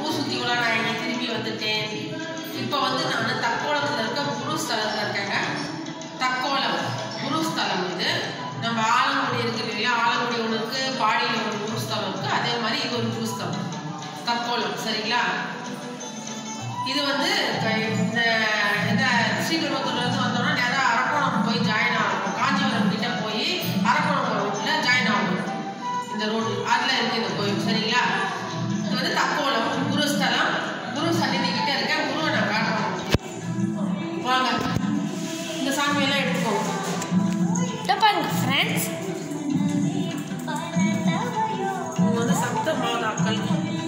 ஊர் சுற்றி கூட நான் இங்கே திரும்பி வந்துட்டேன் இப்போ வந்து நான் தக்கோலத்தில் இருக்க குரு ஸ்தலத்தில் இருக்கேங்க தக்கோலம் குரு ஸ்தலம் இது நம்ம ஆலங்குடி இருக்கு இல்லையா ஆலங்குடி ஒன்று இருக்கு பாடியில் ஒரு குரு ஸ்தலம் இருக்கு அதே மாதிரி இது ஒரு குரு ஸ்தலம் தக்கோலம் சரிங்களா இது வந்து க- இந்த இந்த ஸ்ரீபெரும்புத்தூர்லேருந்து வந்தோம்னா நேராக அரக்கோணம் போய் ஜாயின் ஆகணும் காஞ்சிபுரம் கிட்ட போய் அரக்கோணம் ரோட்டில் ஜாயின் ஆகணும் இந்த ரோடு அதில் இருக்கு இந்த கோயில் சரிங்களா இது வந்து தக்கோலம் குருஸ்தலம் குரு சன்னிதி கிட்ட இருக்க குருவை நான் காட்டுறேன் வாங்க இந்த சாமியெல்லாம் எடுத்துக்கோங்க இதை பாருங்க ஃப்ரெண்ட்ஸ் இவங்க வந்து சப்த மாதாக்கள்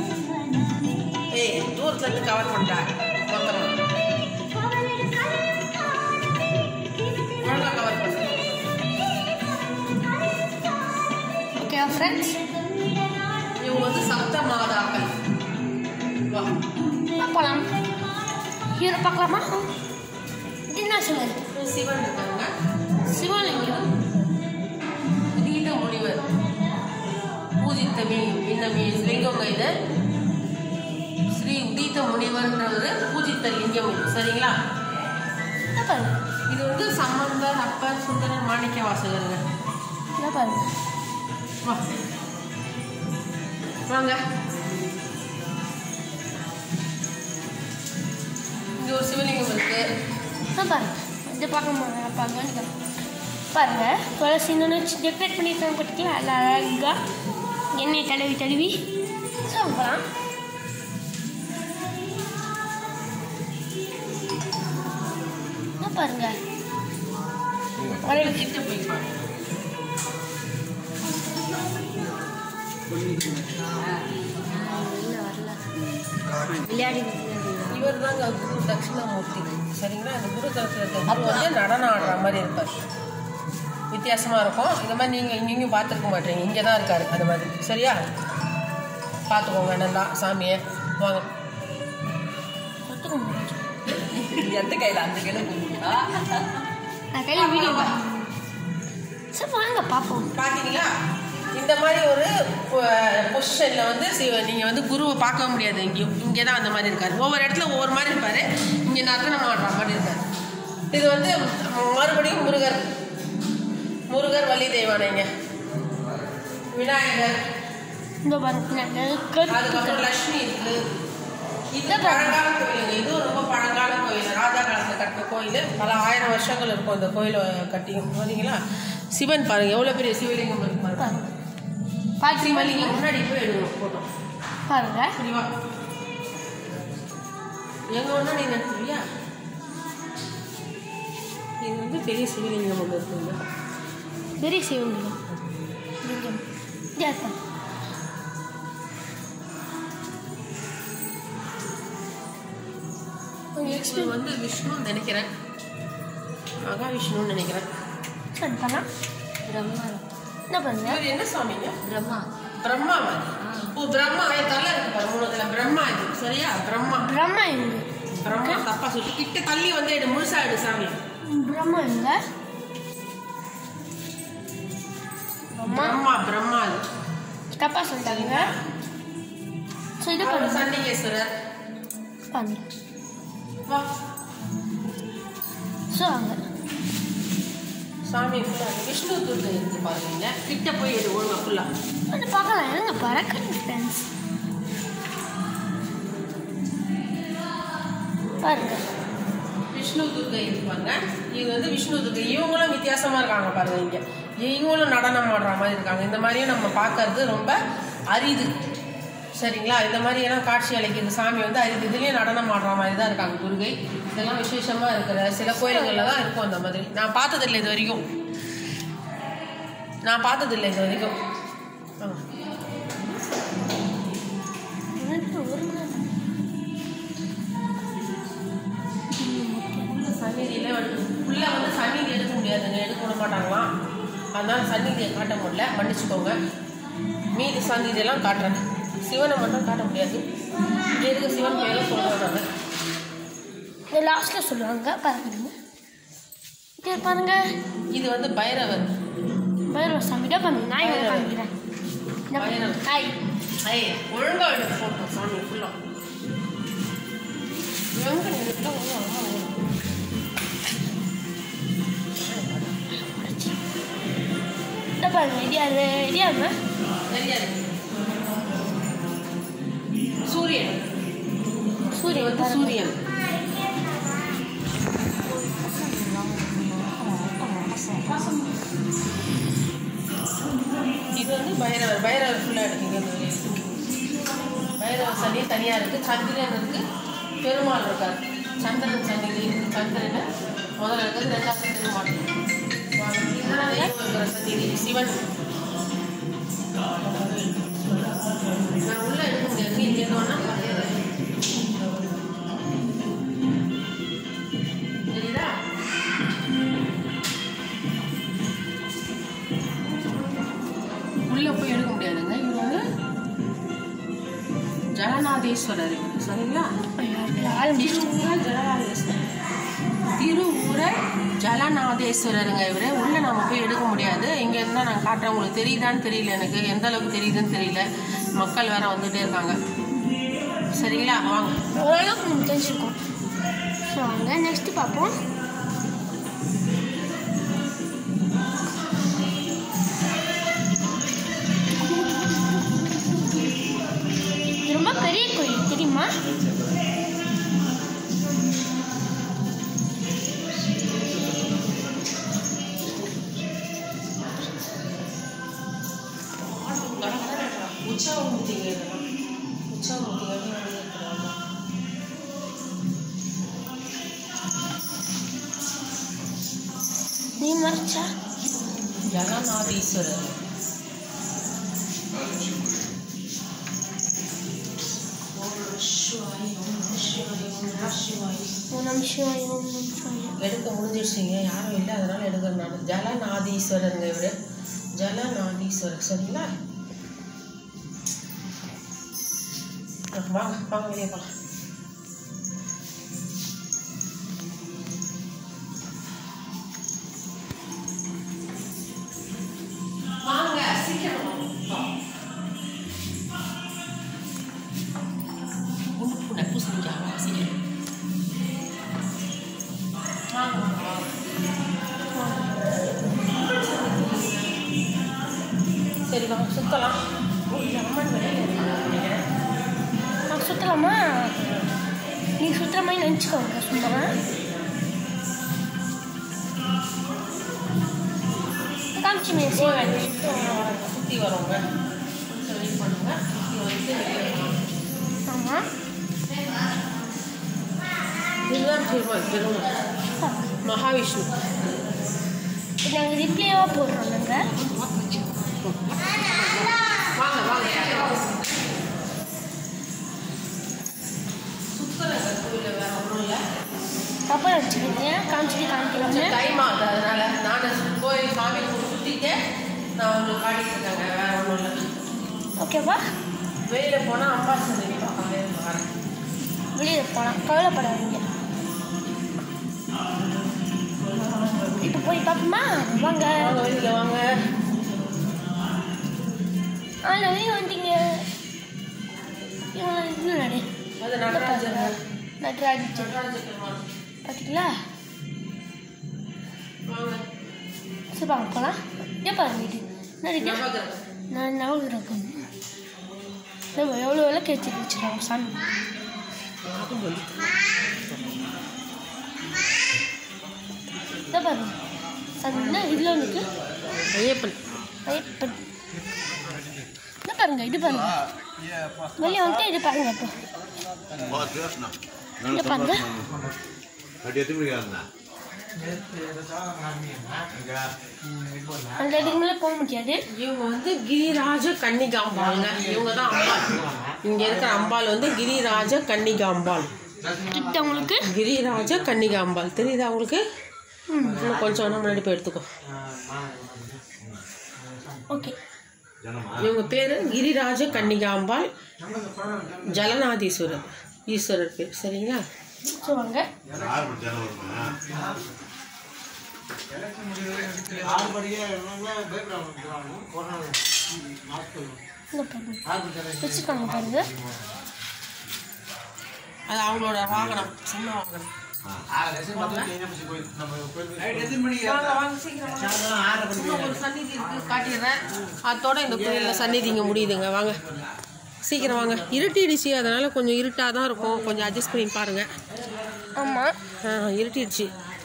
ஏய் தூரத்துல இருந்து கவர் பண்ணிட்டா மொத்தமா ஒழுங்கா கவர் பண்ணு ஓகே ஃப்ரெண்ட்ஸ் இவங்க வந்து சப்த மாதாக்கள் வா போகலாம் ஹீரோ பார்க்கலாமா இது என்ன சிவன் சிவன் இருக்காங்க சிவலிங்கம் உதித்த முனிவர் பூஜித்த மீ இந்த மீ லிங்கங்க இது ஸ்ரீ உதித்த முனிவர்ன்றவர் பூஜித்த லிங்கம் இது சரிங்களா இதை பாருங்க இது வந்து சம்பந்தர் அப்பர் சுந்தரர் மாணிக்க வாசகருங்க இதை பாருங்க வா வாங்க இங்க ஒரு சிவலிங்கம் இருக்கு இதை பாருங்க இது பார்க்க முடியும் பார்க்க பாருங்க துளசி இன்னொன்று டெக்கரேட் பண்ணியிருக்காங்க பார்த்தீங்களா அதில் அழகாக எண்ணெய் தடவி தடவி சாப்பிடலாம் இதை பாருங்க ஒரு கிட்ட போய் பாருங்க விளையாடி இவர் தாங்க குரு தட்சிணாமூர்த்தி சரிங்களா இந்த குரு தளத்தில் இருக்க குரு வந்து நடனம் ஆடுற மாதிரி இருப்பார் வித்தியாசமாக இருக்கும் இந்த மாதிரி நீங்கள் இங்கேயும் பார்த்துருக்க மாட்டீங்க இங்கே தான் இருக்காரு அது மாதிரி சரியா பார்த்துக்கோங்க நல்லா சாமியை வாங்க எந்த கையில் அந்த கையில் போடுவீங்களா நான் கையில் வீடியோ சரி வாங்க பார்ப்போம் பார்த்தீங்களா இந்த மாதிரி ஒரு பொசிஷனில் வந்து நீங்கள் வந்து குருவை பார்க்க முடியாது எங்கேயும் இங்கே தான் அந்த மாதிரி இருக்காரு ஒவ்வொரு இடத்துல ஒவ்வொரு மாதிரி இருப்பார் இங்கே நர்த்தனம் ஆடுற மாதிரி இருக்காரு இது வந்து மறுபடியும் முருகர் முருகர் வள்ளி தெய்வானைங்க விநாயகர் இந்த பாருங்க கருத்து அதுக்கப்புறம் லக்ஷ்மி இருக்கு இது பழங்கால கோயிலுங்க இதுவும் ரொம்ப பழங்கால கோயில் ராஜா காலத்தில் கட்டின கோயில் பல ஆயிரம் வருஷங்கள் இருக்கும் இந்த கோயிலை கட்டி பார்த்தீங்களா சிவன் பாருங்க எவ்வளோ பெரிய சிவலிங்கம் இருக்கு பாருங்க பாருங்க பாட்டி சிவலிங்கம் முன்னாடி போய் எடுக்கணும் போட்டோம் பாருங்க சரி வா எங்க ஒன்றா நீ நிறுத்துவியா இது வந்து பெரிய சிவலிங்கம் ஒன்று இருக்குங்க பெரிய சிவலிங்கம் லிங்கம் ஜாஸ்தான் இது வந்து விஷ்ணுன்னு நினைக்கிறேன் மகாவிஷ்ணுன்னு நினைக்கிறேன் சரி பண்ணலாம் பிரம்மா என்ன பண்ணுங்க இவர் என்ன சுவாமிங்க பிரம்மா பிரம்மா ஓ பிரம்மா என் தலை இருக்கு பாரு மூணுத்துல பிரம்மா இது சரியா பிரம்மா பிரம்மா எங்க பிரம்மா தப்பா சொல்லி கிட்ட தள்ளி வந்து எடு முழுசா எடு சாமி பிரம்மா எங்க பிரம்மா பிரம்மா பிரம்மா இது தப்பா சொல்லிட்டாங்க ஸோ இது அப்புறம் பண்ணுங்க சண்டிகேஸ்வரர் பண்ணுங்க வா ஸோ அங்கே சாமி ஃபுல்லா விஷ்ணு துர்க்கை இருக்கு பாருங்க கிட்ட போய் எடு ஒழுங்கா ஃபுல்லா வந்து பார்க்கலாம் எங்க பறக்கணும் ஃப்ரெண்ட்ஸ் பாருங்க விஷ்ணு துர்க்கை இருக்கு பாருங்க இது வந்து விஷ்ணு துர்க்கை இவங்களும் வித்தியாசமா இருக்காங்க பாருங்க இங்க இவங்களும் நடனம் ஆடுற மாதிரி இருக்காங்க இந்த மாதிரியும் நம்ம பார்க்கறது ரொம்ப அரிது சரிங்களா இந்த மாதிரி எல்லாம் காட்சி அளிக்கிறது சாமி வந்து அரிது இதுலயும் நடனம் ஆடுற மாதிரி தான் இருக்காங்க துர்கை இதெல்லாம் விசேஷமா இருக்கிற சில கோயில்கள்ல தான் இருக்கும் அந்த மாதிரி நான் பார்த்ததில்லை இது வரைக்கும் நான் பார்த்ததில்லை இது வரைக்கும் ஆ. எனக்கு ஒரு நாள் உள்ள சந்நிதியில வந்து உள்ள வந்து சந்நிதி எடுக்க முடியாதுங்க எடுக்க விட மாட்டாங்களாம் அதனால சந்நிதியை காட்ட முடியல மன்னிச்சுக்கோங்க மீதி சந்நிதியெல்லாம் காட்டுறேன் சிவனை மட்டும் காட்ட முடியாது இங்கே இருக்க சிவன் பேரும் சொல்கிறோம் நாங்கள் இது லாஸ்ட்டில் சொல்லுவாங்க பாருங்க இங்கே பாருங்க இது வந்து பைரவர் பைரவ சாமி தான் பண்ணுங்க நான் இங்கே பைரவர். காமிக்கிறேன் இந்த பைரவர். ஹாய் ஐய் ஒழுங்காக எடுத்து போட்டோம் சாமி ஃபுல்லாக எங்க நிறுத்தம் ஒன்று அம்மா வரும். இந்த பாருங்க இது யாரு இது யாருமா தெரியாது சூரியன் இது சூரியன் வந்து பாருங்க. சூரியன் இது வந்து பைரவர் பைரவர் ஃபுல்லாக எடுக்குங்க இந்த வெளியே. பைரவர் சனி தனியாக இருக்குது சந்திரன் இருக்குது பெருமாள் இருக்கார் சந்திரன் சன்னிதி இருக்குது சந்திரன் முதல்ல இருக்குது ரெண்டாவது பெருமாள் இதுதான் தெய்வம் இருக்கிற சந்நிதி சிவன் நான் உள்ள எடுக்க முடியாது இங்கே இருந்தோன்னா தெரியுதா உள்ள போய் எடுக்க முடியாதுங்க இவர் வந்து ஜலநாதேஸ்வரர் இவர். சரிங்களா திருவூர ஜலநாதேஸ்வரர் திருவூர ஜலநாதேஸ்வரருங்க இவர் உள்ள நம்ம போய் எடுக்க முடியாது இங்க இருந்தா நான் காட்டுறேன் உங்களுக்கு தெரியுதான்னு தெரியல எனக்கு எந்த அளவுக்கு தெரியுதுன்னு தெரியல மக்கள் வேற வந்துட்டே இருக்காங்க சரிங்களா வாங்க ஓரளவுக்கு நமக்கு தெரிஞ்சிருக்கும் ஸோ வாங்க நெக்ஸ்ட் பார்ப்போம் இது ரொம்ப பெரிய கோயில் தெரியுமா உற்சவமூர்த்திங்க இதெல்லாம் உற்சவமூர்த்திங்க எப்படி இருக்கிறாங்க நீ மறைச்சா ஜலநாதீஸ்வரர் ஓ நம் சிவாய் ஓம் நம் சிவாய் எடுக்க முடிஞ்சிருச்சுங்க யாரும் இல்லை அதனால எடுக்கிறனால ஜலநாதீஸ்வரருங்க இவரு ஜலநாதீஸ்வரர் சரிங்களா அஹ் வாங்க வாங்க வெளியே போகலாம் வாங்க சீக்கிரம் வாங்க. உனக்கு கூட பூசணிக்கா வா சீக்கிரம் வாங்க வாங்க சரி வாங்க சுத்தலாம் ஓ, இது அம்மன் வெளியில இருக்காங்க நினைக்கிறேன் நான் சுற்றலாமா நீ சுற்றுற மாதிரி நினச்சிக்கோங்க சும்மா காமிச்சு நீ சிவாய் சுற்றி வரோங்க கொஞ்சம் வெயிட் பண்ணுங்க சுற்றி வந்து வெளியே வாங்க. ஆமாம் இதுதான் பெருமாள் பெருமாள் மகாவிஷ்ணு நாங்கள் ரிப்ளேவாக போடுறோம் நாங்கள் வாங்க வாங்க சுத்தரங்க கோயிலில் வேற ஒன்றும் இல்லை தப்பாக வச்சுக்கிங்க காமிச்சிட்டு காமிக்கலாமே கொஞ்சம் டைம் ஆகுது அதனால நான் கோயில் சாமி சுற்றிட்டு நான் உங்களுக்கு காட்டிட்டு இருக்கேங்க வேற ஒன்றும் இல்லை ஓகேவா வெளியில் போனால் அம்பா சந்தை பார்க்கவே வரேன் வெளியில் போகலாம் கவலைப்படாதீங்க இப்போ போய் பார்ப்போமா வாங்க வாங்க வெளியில் வாங்க ஆ வெளியே வந்துட்டீங்க இவன் இன்னும் நடு அது நடராஜர் நட்ராஜ் நடராஜ பெருமாள் பார்த்தீங்களா வாங்க சரி வாங்க போகலாம் ஏன் பாருங்க இது என்ன இது நவகிரகம் நான் நவகிரகம் நம்ம எவ்வளோ எவ்வளோ கேச்சு வச்சுருக்கோம் சாமி இதை பாருங்க சாமி என்ன இதில் ஒன்றுக்கு ஐயப்பன் ஐயப்பன் இது பாருங்க இது பாருங்க வெளியே வந்துட்டு இது பாருங்க இப்போ இங்க பாருங்க Hadi itu bagaimana? அந்த இதுக்கு மேலே போக முடியாது இவங்க வந்து கிரிராஜ கன்னிகாம்பாளுங்க இவங்க தான் அம்பாள் இங்க இருக்கிற அம்பாள் வந்து கிரிராஜ கன்னிகாம்பாள் கிட்ட உங்களுக்கு கிரிராஜ கன்னிகாம்பாள் தெரியுதா உங்களுக்கு இன்னும் கொஞ்சம் வேணா முன்னாடி போய் எடுத்துக்கோ ஓகே இவங்க பேரு கிரிராஜ கன்னிகாம்பாள் ஜலநாதீஸ்வரர் ஈஸ்வரர் பேர் சரிங்களா ஸோ வாங்க யார் படிச்சாலும் வருமா இந்த பாருங்க வச்சுக்கோங்க பாருங்க அது அவங்களோட வாகனம் சின்ன வாகனம் வாங்க, வாங்க, சீக்கிரம் வாங்க. சும்மா ஒரு சந்நிதி இருக்கு, காட்டிடுறேன் அதோட இந்த கோயில்ல சந்நிதி இங்க முடியுதுங்க வாங்க சீக்கிரம் வாங்க இருட்டிடுச்சு அதனால கொஞ்சம் இருட்டாக தான் இருக்கும் கொஞ்சம் அட்ஜஸ்ட் பண்ணி பாருங்க ஆமாம் ஆ, இருட்டிடுச்சு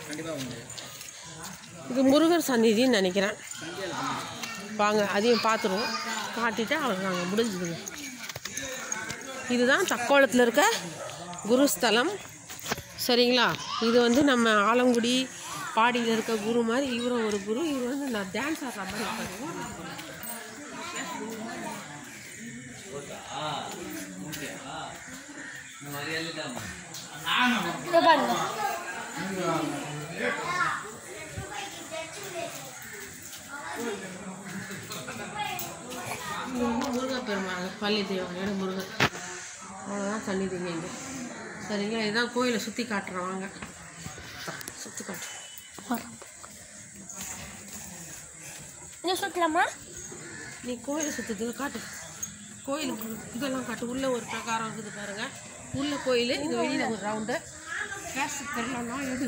இது முருகர் சந்நிதின்னு நினைக்கிறேன் வாங்க அதையும் பார்த்துருவோம் காட்டிட்டு அவங்க நாங்கள் முடிஞ்சுதுங்க இதுதான் தக்கோலத்தில் இருக்க குருஸ்தலம் சரிங்களா இது வந்து நம்ம ஆலங்குடி பாடியில் இருக்க குரு மாதிரி இவரும் ஒரு குரு இவர் வந்து நான் டான்ஸ் ஆடுற மாதிரி இருக்காரு இதை பாருங்க முருகன் பெருமாள் பள்ளி தெய்வங்களோட முருகன் அவ்வளோதான் சன்னிதிங்க இங்கே சரிங்களா இதுதான் கோயிலை சுற்றி காட்டுறோம் வாங்க சுற்றி காட்டுறோம் என்ன சொல்லலாமா நீ கோயிலை சுற்றுறது காட்டு கோயிலுக்கு இதெல்லாம் காட்டு உள்ளே ஒரு பிரகாரம் இருக்குது பாருங்க உள்ள கோயில் இது வெளியில் ஒரு ரவுண்டு கேஸ் தெரியலன்னா எது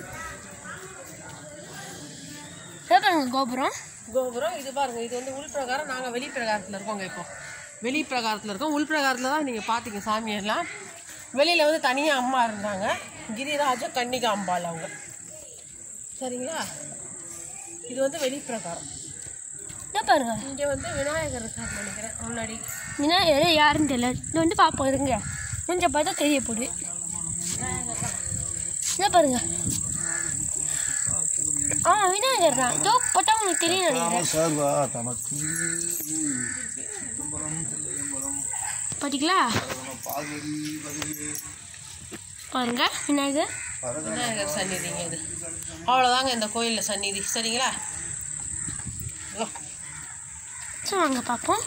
இதை பாருங்க கோபுரம் கோபுரம் இது பாருங்க இது வந்து உள் பிரகாரம் நாங்கள் வெளி பிரகாரத்தில் இருக்கோங்க இப்போ வெளி பிரகாரத்தில் இருக்கோம் உள் பிரகாரத்தில் தான் நீங்கள் பார்த்தீங்க சாமியெல்லாம் வெளியில் வந்து தனியாக அம்மா இருந்தாங்க கிரிராஜ கன்னிகா அம்பாள் அவங்க சரிங்களா இது வந்து வெளி பிரகாரம் இதை பாருங்க இங்கே வந்து விநாயகர் இருக்காருன்னு நினைக்கிறேன் முன்னாடி விநாயகர் யாருன்னு தெரியல இது வந்து பார்ப்போம் இருங்க கொஞ்சம் பார்த்தா தெரிய போகுது இதை பாருங்க ஆ விநாயகர் தான் இதோ பார்த்தா உங்களுக்கு தெரியும் நினைக்கிறேன் சர்வா தமக்கு பார்த்தீங்களா பார்வதி பதிவே பாருங்க விநாயகர் விநாயகர் சந்நிதிங்க இது அவ்வளோதாங்க இந்த கோயிலில் சந்நிதி சரிங்களா இதோ. சரி வாங்க பார்ப்போம்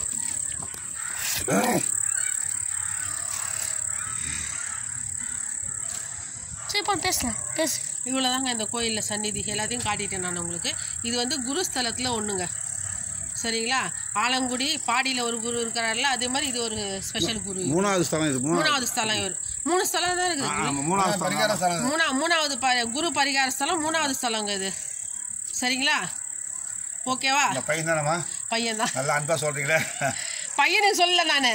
சரி இப்போ பேசலாம் பேசு இவ்வளோதாங்க இந்த கோயிலில் சந்நிதி எல்லாத்தையும் காட்டிட்டேன் நான் உங்களுக்கு இது வந்து குருஸ்தலத்தில் ஒன்றுங்க சரிங்களா ஆலங்குடி பாடியில் ஒரு குரு இருக்கிறார்ல அதே மாதிரி இது ஒரு ஸ்பெஷல் குரு இது. மூணாவது ஸ்தலம் இது மூணாவது மூணாவது ஸ்தலம் இவர் மூணு ஸ்தலம் தான் இருக்குது ஆமா, மூணாவது பரிகார ஸ்தலம் மூணா மூணாவது ப குரு பரிகார ஸ்தலம் மூணாவது ஸ்தலங்க இது சரிங்களா ஓகேவா இந்த பையன் தானம்மா பையன் தான் நல்லா அன்பா சொல்றீங்களே பையனுக்கு சொல்லல நான்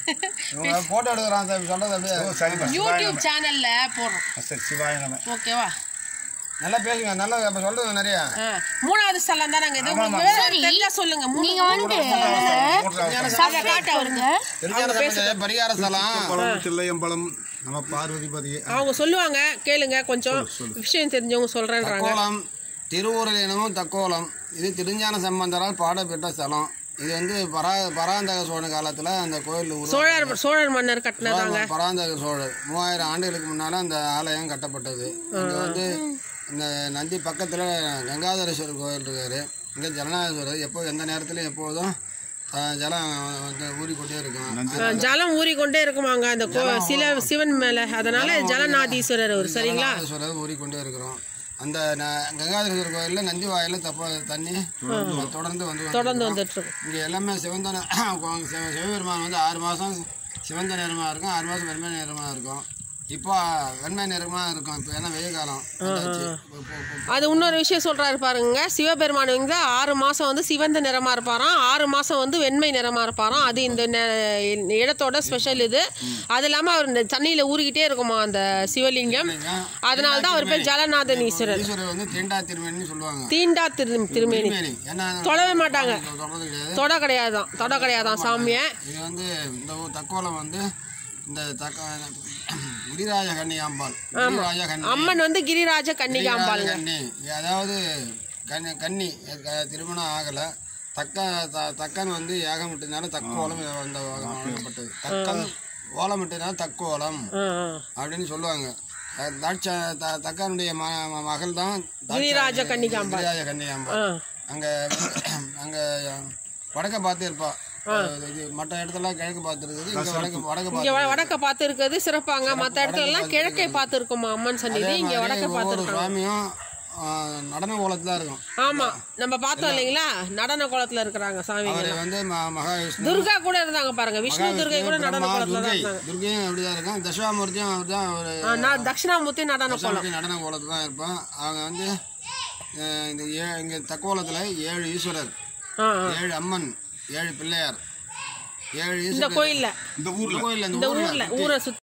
போட்டோ எடுக்கிறான் சார் சொல்றது அப்படியே ஓ, சரிம்மா சிவாய யூடியூப் நம. சேனலில் போடுறோம் ஆ, சரி சிவாய நம்ம ஓகேவா நல்லா பேசுங்க நல்லா அப்ப சொல்றது நிறைய ஆ, மூணாவது ஸ்தலம் தான் நாங்கள் இது ஆமா, உங்களுக்கு ஆமா. வேற தெரிஞ்சா சொல்லுங்க மூணு- நீங்க வந்து மூன்றாவது சப்ஸ்கிரைப் பண்ணுங்க திருஞான சம்பந்த பரிகார ஸ்தலம் பழம் தில்லையம்பலம் நம்ம பார்வதி பதியே அவங்க சொல்லுவாங்க கேளுங்க கொஞ்சம் விஷயம் தெரிஞ்சவங்க சொல்றேன்றாங்க தக்கோலம் திருவூரில் இனமும் தக்கோலம் இது திருஞான சம்பந்தரால் பாடப்பெற்ற ஸ்தலம் இது வந்து பரா பராந்தக சோழ காலத்துல அந்த கோயில் உருவா- சோழர் சோழர் மன்னர் கட்டினதாங்க பராந்தக சோழர் மூவாயிரம் ஆண்டுகளுக்கு முன்னால அந்த ஆலயம் கட்டப்பட்டது இங்க வந்து இந்த நந்தி பக்கத்துல கங்காதரேஸ்வரர் கோயில் இருக்காரு இங்க ஜலநாதேஸ்வரர் எப்போ எந்த நேரத்திலும் எப்போதும் அஹ், ஜலம் வந்து ஊறிக்கொண்டே இருக்கும் ஆ, ஜலம் ஊறிக்கொண்டே இருக்குமாங்க அந்த கோ- சில சிவன் மேல அதனால ஜலநாதீஸ்வரர் அவர் சரிங்களா ஜலநாதேஸ்வரர் ஊறிக்கொண்டே இருக்கிறோம் அந்த ந- கங்காதரேஸ்வரர் கோயில்ல நந்தி வாயில தப்ப தண்ணி தொடர்ந்து வந்து தொடர்ந்து வந்துட்டு இருக்கும் இங்க எல்லாமே சிவந்த சிவ- சிவபெருமான் வந்து ஆறு மாசம் சிவந்த நிறமா இருக்கும் ஆறு மாசம் வெண்மை நிறமா இருக்கும் இப்போ வெண்மை நிறமா இருக்கும் இப்போ ஏன்னா வெயில் காலம் வந்தாச்சு. இப்போ- இப்போ- இப்போ அது இன்னொரு விஷயம் சொல்றாரு பாருங்க சிவபெருமான் வந்து ஆறு மாசம் வந்து சிவந்த நிறமா இருப்பாராம் ஆறு மாசம் வந்து வெண்மை நிறமா இருப்பாராம் அது இந்த நெ- இடத்தோட ஸ்பெஷல் இது அது இல்லாம அவர் இந்த தண்ணியில ஊறிக்கிட்டே இருக்குமா அந்த சிவலிங்கம் அதனால தான் அவர் பேர் ஜலநாதன் ஈஸ்வரர் ஈஸ்வரர் வந்து தீண்டா திருமேனின்னு சொல்லுவாங்க தீண்டா திரு திருமேனி திருமேனி ஏன்னா தொடவே மாட்டாங்க தொடர்றது கிடையாது தொட கிடையாதான் தொட கிடையாதான் சாமியை இது வந்து இந்த ஊர் தக்கோலம் வந்து இந்த தக்க குடிராஜ கன்னியாம்பாள் குடிராஜ கன்னி அம்மன் வந்து கிரிராஜ கன்னிகாம்பாளுங்க கன்னி அதாவது கன்னி கன்னி க- திருமணம் ஆகலை தக்க த- தக்கன் வந்து யாகமிட்டதுனால தக்கோலம் அந்த வழங்கப்பட்டது தக்கன் ஓலமிட்டதுனால தக்கோலம் ஆ, ஆ. அப்படின்னு சொல்லுவாங்க அஹ் தாட்ச த- தக்கனுடைய ம ம- மகள் தான் தாட்சா- கிரிராஜ கன்னிகாம்பாள். கிரிராஜ கன்னிகாம்பாள் ஆ. அங்க அங்க வடக்க பார்த்து இருப்பா இது மற்ற இடத்துல கிழக்கு பார்த்து இருக்குது இங்க வடக்கு வடக்கு இங்க பார்த்து வ- வடக்க பார்த்து இருக்கிறது சிறப்பாங்க மத்த இடத்துல எல்லாம் கிழக்கே பார்த்து இருக்குமா அம்மன் சந்நிதி இங்க வடக்க பார்த்து ஒவ்வொரு இருக்காங்க சுவாமியும் ஆஹ், நடன கோலத்தில் தான் இருக்கும் ஆமா நம்ம பார்த்தோம் இல்லைங்களா நடன கோலத்துல இருக்கிறாங்க சாமி அவர் வந்து ம- மகாவிஷ்ணு துர்கா கூட இருந்தாங்க பாருங்க விஷ்ணு துர்கை கூட நடன பிரம்மா, கோலத்துல தான் துர்கை இருந்தாங்க துர்கையும் அப்படிதான் இருக்கும் தசாமூர்த்தியும் அவர் தான் ஒரு ஆ, நான் தட்சிணாமூர்த்தி நடன கோலம் தசாமூர்த்தி நடன கோலத்தில் தான் இருப்பான் அவங்க வந்து அஹ், இந்த ஏ இங்கே தக்கோலத்தில் ஏழு ஈஸ்வரர் ஆ, ஆ. ஏழு அம்மன் ஏழு பிள்ளையார் ஏழு இந்த ஈஸ்வரர் கோயில்ல இந்த இந்த கோயில்ல இந்த இந்த ஊர்ல ஊர்ல ஊரை சுத்தி